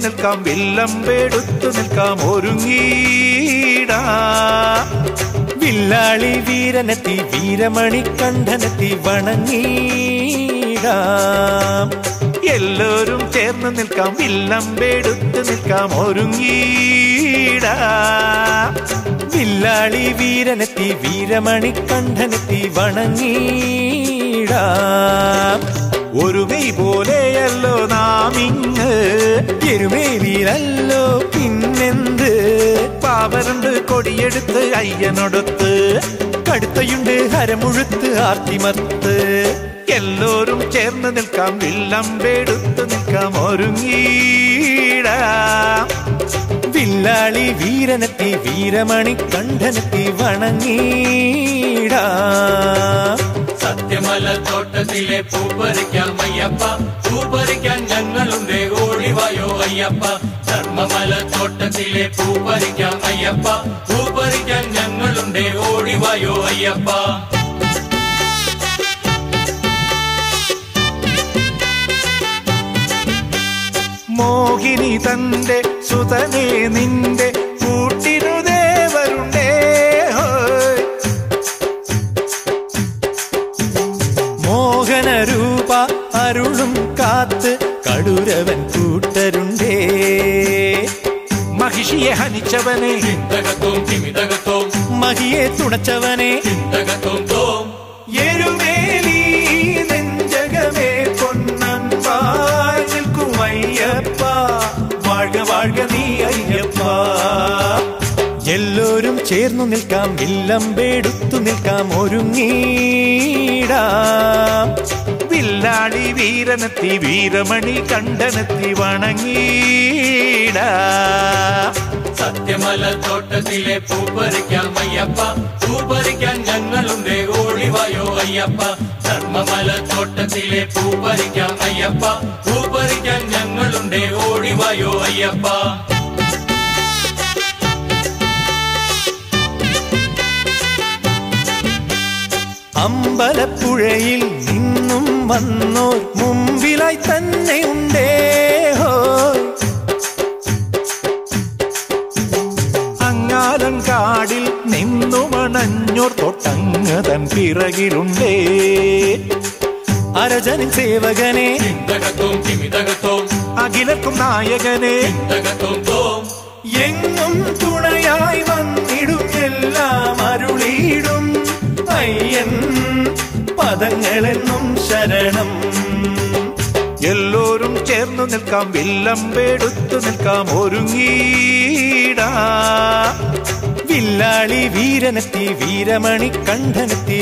നിൽക്കാം വില്ലമ്പെടുത്തു നിൽക്കാം ഒരുങ്ങീടാ വില്ലാളി വീരനെത്തി വീരമണി കണ്ഠനെത്തി വണങ്ങിടാം എല്ലാവരും ചേർന്ന് നിൽക്കാം വില്ലമ്പെടുത്ത് നിൽക്കാം ഒരുങ്ങീടാ വില്ലാളി വീരനെത്തി വീരമണി കണ്ഠനെത്തി വണങ്ങിടാം ഒരുമൈ പോലെയല്ലോ നാം ഇങ്ങ് എരുമേലിയിലല്ലോ പിന്നെന്ത് പാവരണ്ട് കൊടിയെടുത്ത് അയ്യനൊടുത്ത് കടുത്തയുണ്ട് ഹരമുഴുത്ത് ആർത്തിമർത്ത് എല്ലാവരും ചേർന്ന് നിൽക്കാം വില്ലമ്പെടുത്ത് നിൽക്കാം ഒരുങ്ങീടാ വില്ലാളി വീരനെത്തി വീരമണി കണ്ഠനെത്തി വണങ്ങിടാം സത്യമല തോട്ടത്തിലെ പൂപ്പറിക്കാം അയ്യപ്പ പൂപ്പറിക്കാൻ ഞങ്ങളുണ്ട് ഓടിവായോ അയ്യപ്പ ധർമ്മമല തോട്ടത്തിലെ പൂപ്പറിക്കാം അയ്യപ്പ പൂപ്പറിക്കാൻ ഞങ്ങളുണ്ട് ഓടിവായോ അയ്യപ്പ മോഹിനി തന്റെ സുതനെ നിന്റെ കൂട്ടിനു ദേവരുണ്ടേ ഹോയ്. മോഹനരൂപ അരുളും കാത്ത് കടുരവൻ കൂട്ടരുണ്ടേ മഹിഷിയെ ഹനിച്ചവനെ ചിന്തകത്തോം തിമിതകത്തോം മഹിയെ തുണച്ചവനെ ചിന്തകത്തോം തോം എരുമേലി നെഞ്ചകമേ പൊന്നമ്പായി നിൽക്കും അയ്യപ്പ വാഴ്ക വാഴ്ക നീ അയ്യപ്പ എല്ലാരും ചേർന്നു നിൽക്കാം വില്ലമ്പെടുത്തു നിൽക്കാം ഒരുങ്ങീടാം വില്ലാളി വീരനെത്തി വീരമണി കണ്ഠനെത്തി വണങ്ങീടാ സത്യമല തോട്ടത്തിലെ പൂപ്പറിക്കാം അയ്യപ്പ പൂപ്പറിക്കാൻ ഞങ്ങളുണ്ട് ഓടിവായോ അയ്യപ്പ ധർമ്മമല തോട്ടത്തിലെ പൂപ്പറിക്കാം അയ്യപ്പ പൂപ്പറിക്കാൻ ഞങ്ങളുണ്ട് ഓടിവായോ അയ്യപ്പ അമ്പലപ്പുഴയിൽ നിന്നും വന്നോർ മുമ്പിലായി തന്നെ ഉണ്ടേ ഹോയ് അങ്ങാലം കാടിൽ നിന്നുമണഞ്ഞോർ തൊട്ടങ്ങതൻ പിറകിലുണ്ടേ അരജനിൻ സേവകനെ ചിന്തകത്തോം തിമിതകത്തോം അഖിലർക്കും നായകനെ ചിന്തകത്തോം തോം എങ്ങും തുണയായി വന്നിടും എല്ലാം അരുളിയിടും അയ്യൻ പദങ്ങളെന്നും ശരണം എല്ലാവരും ചേർന്നു നിൽക്കാം വില്ലമ്പെടുത്തു നിൽക്കാം ഒരുങ്ങീടാ വില്ലാളി വീരനെത്തി വീരമണി കണ്ഠനെത്തി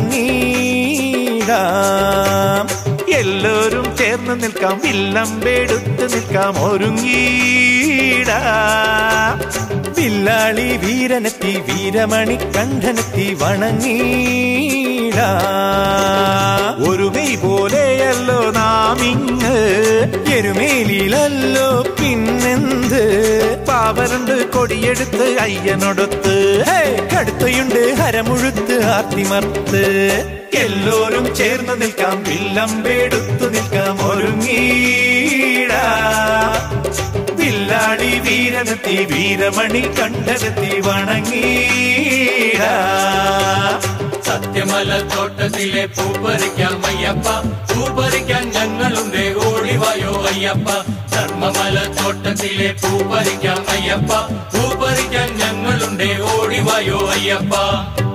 വണങ്ങിടാം എല്ലാവരും ചേർന്ന് നിൽക്കാം വില്ലമ്പെടുത്ത് നിൽക്കാം ഒരുങ്ങീടാ വില്ലാളി വീരനെത്തി വീരമണി കണ്ഠനെത്തി വണങ്ങിടാം ഒരുമൈ പോലെയല്ലോ നാം ഇങ്ങ് എരുമേലിയിലല്ലോ പിന്നെന്ത് പാവരണ്ട് കൊടിയെടുത്ത് അയ്യനൊടുത്ത് ഹേ, കടുത്തയുണ്ട് ഹരമുഴുത്ത് ആർത്തിമർത്ത് എല്ലാവരും ചേർന്ന് നിൽക്കാം വില്ലമ്പെടുത്തു നിൽക്കാം ഒരുങ്ങീടാ വില്ലാളി വീരനെത്തി വീരമണി കണ്ഠനെത്തി വണങ്ങീടാ സത്യമല തോട്ടത്തിലെ പൂപ്പറിക്കാം അയ്യപ്പ പൂപ്പറിക്കാൻ ഞങ്ങളുണ്ട് ഓടിവായോ അയ്യപ്പ ധർമ്മമല തോട്ടത്തിലെ പൂപ്പറിക്കാം അയ്യപ്പ പൂപ്പറിക്കാൻ ഞങ്ങളുണ്ട് ഓടിവായോ അയ്യപ്പ